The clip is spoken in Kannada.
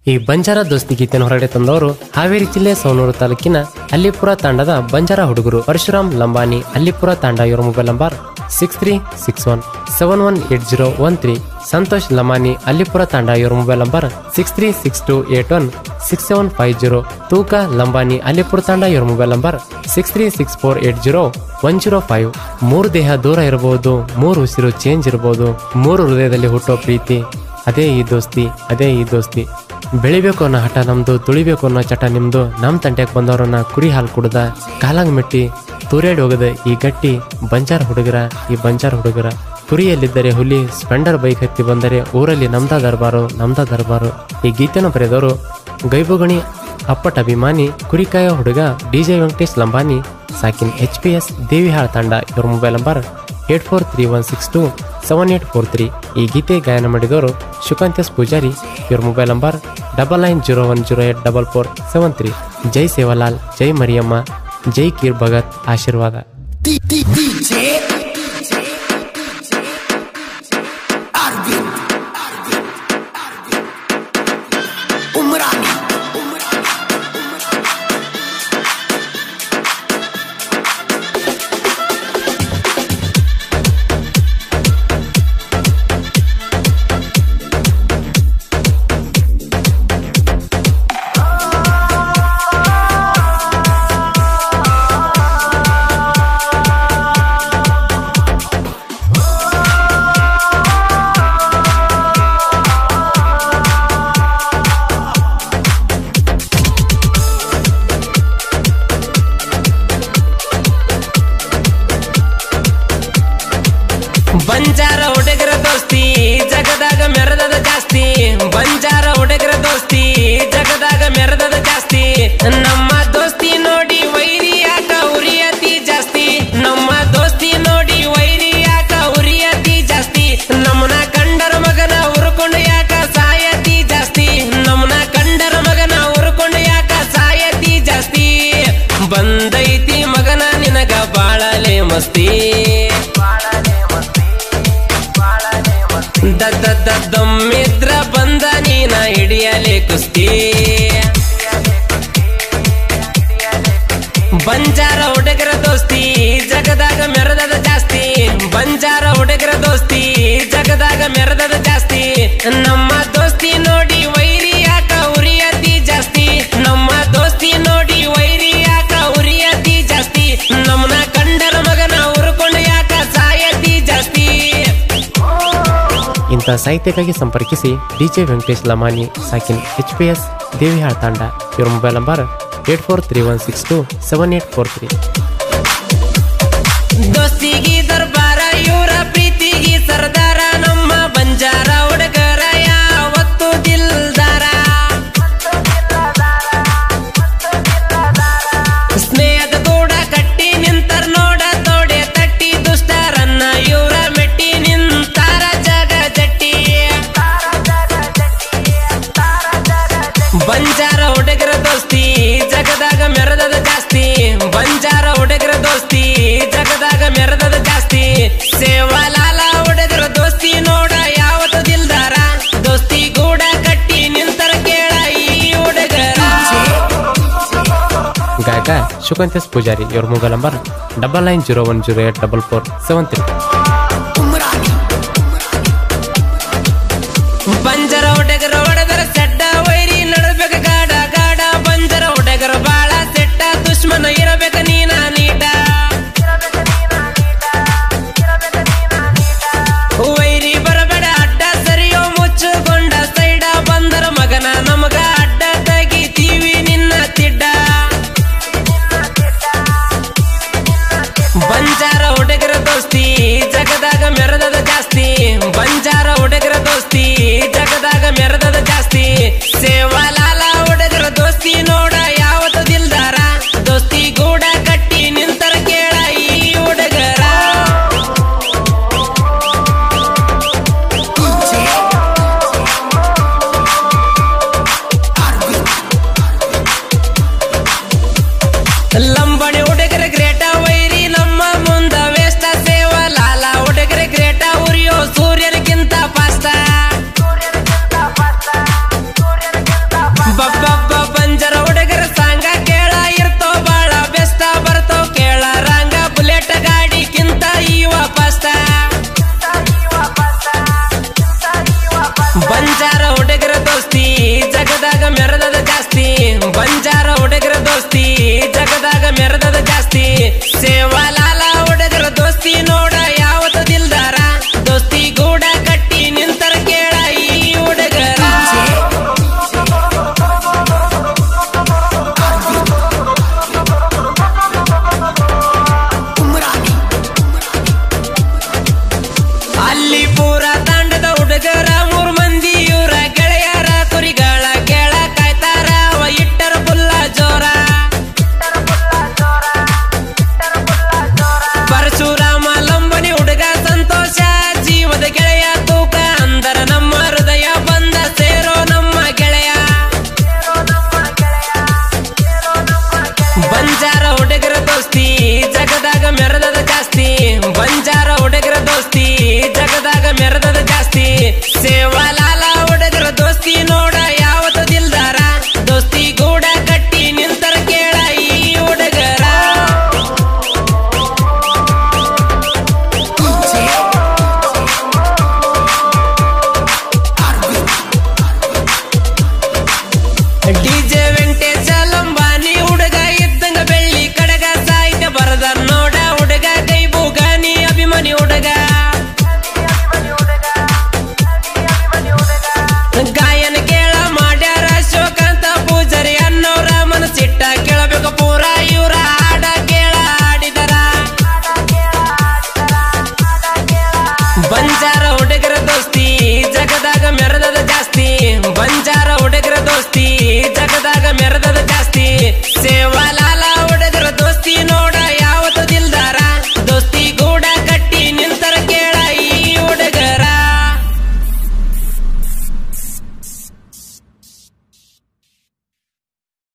ಈ ಬಂಜಾರ ದೋಸ್ತಿ ಗೀತೆಯನ್ನು ಹೊರಗಡೆ ತಂದವರು ಹಾವೇರಿ ಜಿಲ್ಲೆ ಸೌನೂರು ತಾಲೂಕಿನ ಅಲ್ಲಿಪುರ ತಾಂಡದ ಬಂಜಾರ ಹುಡುಗರು ಪರಶುರಾಮ್ ಲಂಬಾನಿ ಅಲ್ಲಿಪುರ ತಾಂಡ ಇವರ mobile number six three six one seven one eight zero one three Santosh Lamani Allipura Tanda ಇವರ mobile number six three six two eight one six seven five zero ತೂಕ ಲಂಬಾನಿ ಅಲ್ಲಿಪುರ ತಾಂಡ ಇವರ mobile number six three six four eight zero one zero five ಮೂರು ದೇಹ ದೂರ ಇರಬಹುದು ಮೂರು ಉಸಿರು ಚೇಂಜ್ ಇರಬಹುದು ಮೂರು ಹೃದಯದಲ್ಲಿ ಹುಟ್ಟೋ ಪ್ರೀತಿ ಅದೇ ಈ ದೋಸ್ತಿ ಅದೇ ಈ ದೋಸ್ತಿ ಬೆಳಿಬೇಕು ಅನ್ನೋ ಹಠ ನಮ್ದು ತುಳಿಬೇಕು ಅನ್ನೋ ಚಟ ನಿಮ್ದು ನಮ್ ತಂಟ್ಯಾಕ್ ಬಂದವ್ರನ್ನ ಕುರಿ ಹಾಲು ಕುಡ್ದ ಕಾಲಂಗ್ ಮೆಟ್ಟಿ ತೂರ್ಯಾಡಿ ಹೋಗದ ಈ ಗಟ್ಟಿ ಬಂಜಾರ ಹುಡುಗರ ಈ ಬಂಜಾರ ಹುಡುಗರ ಕುರಿಯಲ್ಲಿದ್ದರೆ ಹುಲಿ ಸ್ಪೆಂಡರ್ ಬೈಕ್ ಹತ್ತಿ ಬಂದರೆ ಊರಲ್ಲಿ ನಮ್ದ ದರ್ಬಾರು ನಮ್ದ ದರ್ಬಾರು ಈ ಗೀತೆನ ಬರೆದವರು ಗೈಬುಗಣಿ ಅಪ್ಪಟ ಅಭಿಮಾನಿ ಕುರಿಕಾಯ ಹುಡುಗ ಡಿಜೆ ವೆಂಕಟೇಶ್ ಲಂಬಾನಿ ಸಾಕಿನ್ ಎಚ್ ಪಿ ಎಸ್ ದೇವಿಹಾಳ್ ತಂಡ ಇವ್ರ mobile number eight four three one six two seven eight four three ಈ ಗೀತೆ ಗಾಯನ ಮಾಡಿದವರು ಶುಕಾಂತ್ಯಸ್ ಪೂಜಾರಿ ಇವ್ರ mobile number double nine zero one zero eight double four seven three ಜೈ ಸೇವಲಾಲ್ ಜೈ ಮರಿಯಮ್ಮ ಜೈ ಕೀರ್ ಭಗತ್ ಆಶೀರ್ವಾದ DJ Arvin Umrani ಬಂಜಾರ ಹುಡುಗರ ದೋಸ್ತಿ ಜಗದಾಗ ಮೆರೆದದ ಜಾಸ್ತಿ ಬಂಜಾರ ಹುಡುಗರ ದೋಸ್ತಿ ಜಗದಾಗ ಮೆರೆದದ ಜಾಸ್ತಿ ನಮ್ಮ ದೋಸ್ತಿ ನೋಡಿ ವೈರಿ ಯಾಕ ಉರಿಯತಿ ಜಾಸ್ತಿ ನಮ್ಮ ದೋಸ್ತಿ ನೋಡಿ ವೈರಿ ಯಾಕ ಉರಿಯತಿ ಜಾಸ್ತಿ ನಮ್ಮನ ಕಂಡರ ಮಗನ ಉರ್ಕೊಂಡು ಯಾಕ ಸಾಯತಿ ಜಾಸ್ತಿ ನಮ್ಮನ ಕಂಡರ ಮಗನ ಉರ್ಕೊಂಡು ಯಾಕ ಸಾಯತಿ ಜಾಸ್ತಿ ಬಂದೈತಿ ಮಗನ ನಿನಗ ಬಾಳಲೆ ಮಸ್ತಿ ದದ್ದ ದದ್ದೊಮ್ಮಿದ್ರ ಬಂದ ನೀನ ಹಿಡಿಯಲೆ ಕುಸ್ತಿ ಬಂಜಾರ ಹುಡುಗರ ದೋಸ್ತಿ ಜಗದಾಗ ಮೆರೆದದ ಜಾಸ್ತಿ ಬಂಜಾರ ಹುಡುಗರ ದೋಸ್ತಿ ಜಗದಾಗ ಮೆರೆದದ ಜಾಸ್ತಿ ನಮ್ಮ ದೋಸ್ತಿ ನೋಡಿ ವೈರಿ ಯಾಕ ಉರಿಯತಿ ಜಾಸ್ತಿ ನಮ್ಮ ದೋಸ್ತಿ ನೋಡಿ ವೈರಿ ಯಾಕ ಉರಿಯತಿ ಜಾಸ್ತಿ ನಮ್ಮನ ಕಂಡರ ಮಗನ ಉರ್ಕೊಂಡು ಯಾಕ ಸಾಯತಿ ಜಾಸ್ತಿ ಇಂಥ ಸಾಹಿತ್ಯಕ್ಕಾಗಿ ಸಂಪರ್ಕಿಸಿ ಡಿಜೆ ವೆಂಕಟೇಶ್ ಲಮಾನಿ ಸಾಕಿನ್ H P S Devihal Tanda ಇವ್ರ mobile number eight four three one six two seven eight four three ದೋಸ್ತಿಗಿ ದರ್ಬಾರ ಇವರ ಪ್ರೀತಿಗಿ ಸರ್ದಾರ ನಮ್ಮ ಬಂಜಾರ ಹುಡುಗರ ಯಾವತ್ತು ದಿಲ್ದಾರ ಸ್ನೇಹದ ಕೂಡ ಕಟ್ಟಿ ನಿಂತರ್ ನೋಡ ತೋಡೆ ತಟ್ಟಿ ದುಷ್ಟರನ್ನ ಇವರ ಮೆಟ್ಟಿ ನಿಂತಾರ ಜಗ ಜಟ್ಟಿ ಬಂಜಾರ ಹುಡುಗರ ದೋಸ್ತಿ ಜಗದಾಗ ಮೆರೆದದ ಜಾಸ್ತಿ ಬಂಜಾರ ಹುಡುಗರ ದೋಸ್ತಿ ಜಗದಾಗ ಮೆರೆದದ ಜಾಸ್ತಿ ಸೇವಾಲಾಲ ಹುಡುಗರ ದೋಸ್ತಿ ನೋಡ ಯಾವತ್ತು ದಿಲ್ದಾರ ದೋಸ್ತಿ ಗೂಡ ಕಟ್ಟಿ ನಿಂತರ ಕೇಳ ಈ ಹುಡುಗರ ಗಾಯಕ ಶುಕಂತೇಶ್ ಪೂಜಾರಿ ಇವ್ರ mobile number double nine zero one zero eight double four seven three Umrani Banjara ಹುಡುಗರ ಹೊಡೆದರ ಸೆಡ್ಡ ವೈರಿ ನಡಬೇಕ ಗಾಡ ಗಾಡ ಬಂಜರ ಹುಡುಗರ ಬಾಳ ಸೆಟ್ಟ ದುಶ್ಮನ ಇರಬೇಕ ನೀನ ನೀಟ ವೈರಿ ಬರಬೇಡ ಅಡ್ಡ ಸರಿಯೋ ಮುಚ್ಚುಕೊಂಡ ಸೈಡ ಬಂದರ ಮಗನ ನಮಗ ಅಡ್ಡ ತೆಗಿತೀವಿ ನಿನ್ನ ತಿಡ್ಡ ಬಂಜಾರ ಹುಡುಗರ ದೋಸ್ತಿ ಜಗ ಡಿಜೆ ವೆಂಕಟೇಶ ಲಂಬಾನಿ ಹುಡುಗ ಇದ್ದಂಗ ಬೆಳ್ಳಿ ಕಡಗ ಸಾಹಿತ್ಯ ಬರದ ನೋಡ ಹುಡುಗ ಕೈ ಬೂಗಾನಿ ಅಭಿಮಾನಿ ಹುಡುಗ ಗಾಯನ ಕೇಳ ಮಾಡ್ಯಾರ ಶೋಕಾಂತ ಪೂಜಾರಿ ಅನ್ನೋರ ಮನಸ್ಸಿಟ್ಟ ಕೇಳಬೇಕು ಪೂರ ಇವ್ರ ಹಾಡ ಕೇಳ ಆಡಿದರ ಬಂಜಾರ ಹುಡುಗರ ದೋಸ್ತಿ ಜಗದಾಗ ಮೆರೆದದ ಜಾಸ್ತಿ ಬಂಜಾರ ಹುಡುಗರ ದೋಸ್ತಿ ಜಗದ